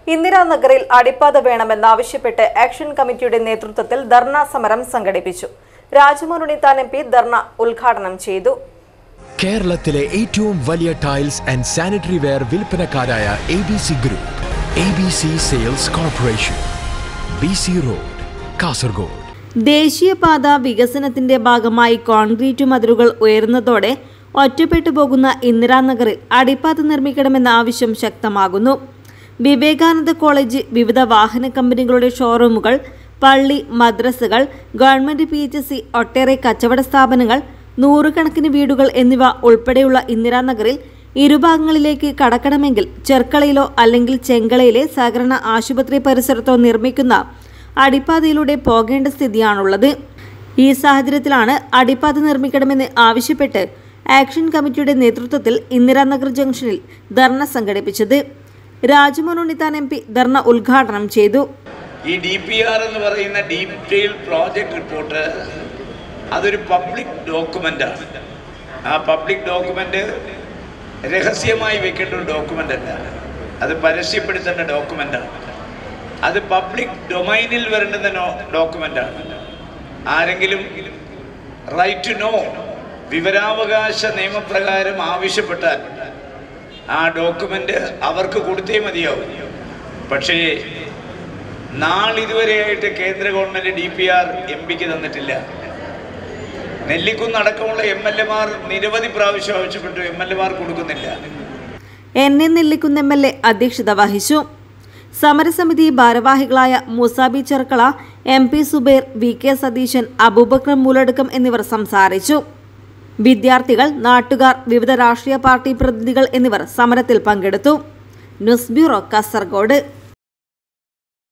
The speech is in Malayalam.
ഇന്ദിരാനഗറിൽ അടിപ്പാത വേണമെന്നാവശ്യപ്പെട്ട് ആക്ഷൻ കമ്മിറ്റിയുടെ നേതൃത്വത്തിൽ ധർണ സമരം സംഘടിപ്പിച്ചു രാജ്മോഹൻ ഉണ്ണിത്താൻ എം പി ധർണ ഉദ്ഘാടനം ചെയ്തു കേരളത്തിലെ ഏറ്റവും വലിയ ടൈൽസ് ആൻഡ് സാനിറ്ററി വെയർ വിൽപ്പനക്കാരായ A B C group A B C sales corporation B C road Kasaragod ദേശീയപാത വികസനത്തിന്റെ ഭാഗമായി കോൺക്രീറ്റ് മതിലുകൾ ഉയരുന്നതോടെ ഒറ്റപ്പെട്ടു പോകുന്ന ഇന്ദിരാനഗറിൽ അടിപ്പാത നിർമ്മിക്കണമെന്ന ആവശ്യം ശക്തമാകുന്നു വിവേകാനന്ദ കോളേജ് വിവിധ വാഹന കമ്പനികളുടെ ഷോറൂമുകൾ പള്ളി മദ്രസകൾ ഗവൺമെന്റ് പി എച്ച് സി ഒട്ടേറെ കച്ചവട സ്ഥാപനങ്ങൾ നൂറുകണക്കിന് വീടുകൾ എന്നിവ ഉൾപ്പെടെയുള്ള ഇന്ദിരാനഗറിൽ ഇരുഭാഗങ്ങളിലേക്ക് കടക്കണമെങ്കിൽ ചെർക്കളയിലോ അല്ലെങ്കിൽ ചെങ്കളയിലെ സഹകരണ ആശുപത്രി പരിസരത്തോ നിർമ്മിക്കുന്ന അടിപ്പാതയിലൂടെ പോകേണ്ട സ്ഥിതിയാണുള്ളത് ഈ സാഹചര്യത്തിലാണ് അടിപ്പാത നിർമ്മിക്കണമെന്ന് ആവശ്യപ്പെട്ട് ആക്ഷൻ കമ്മിറ്റിയുടെ നേതൃത്വത്തിൽ ഇന്ദിരാനഗർ ജംഗ്ഷനിൽ ധർണ സംഘടിപ്പിച്ചത് രാജ്മോഹൻ ഉണ്ണിത്താൻ എം പി ധർണ ഉദ്ഘാടനം ചെയ്തു ഈ ഡി പി ആർ എന്ന് പറയുന്ന ഡീറ്റെയിൽ പ്രോജക്റ്റ് റിപ്പോർട്ട് അതൊരു പബ്ലിക് ഡോക്യുമെൻ്റാണ് ആ പബ്ലിക് ഡോക്യുമെൻ്റ് രഹസ്യമായി വെക്കേണ്ട ഒരു ഡോക്യുമെൻ്റ് അല്ല അത് പരസ്യപ്പെടുത്തേണ്ട ഡോക്യുമെൻ്റാണ് അത് പബ്ലിക് ഡൊമൈനിൽ വരേണ്ടുന്ന ഡോക്യുമെൻ്റാണ് ആരെങ്കിലും റൈറ്റ് ടു നോ വിവരാവകാശ നിയമപ്രകാരം ആവശ്യപ്പെട്ടാൽ ആ ഡോക്യുമെൻ്റ് അവർക്ക് കൊടുത്തേ മതിയാവും പക്ഷേ നാളിതുവരെയായിട്ട് കേന്ദ്ര government D P R M പിക്ക് തന്നിട്ടില്ല നെല്ലിക്കുന്ന് അടക്കമുള്ള എം എൽ എമാർ നിരവധി പ്രാവശ്യം ആവശ്യപ്പെട്ടു എം എൽ എമാർ കൊടുക്കുന്നില്ല N N Nellikunnu M L A അധ്യക്ഷത വഹിച്ചു സമരസമിതി ഭാരവാഹികളായ Moosabi Cherkala M P Subair V K Satheesan Abubakar Mooladukkam എന്നിവർ സംസാരിച്ചു വിദ്യാർത്ഥികൾ നാട്ടുകാർ വിവിധ രാഷ്ട്രീയ പാർട്ടി പ്രതിനിധികൾ എന്നിവർ സമരത്തിൽ പങ്കെടുത്തു ന്യൂസ് ബ്യൂറോ കാസർഗോഡ്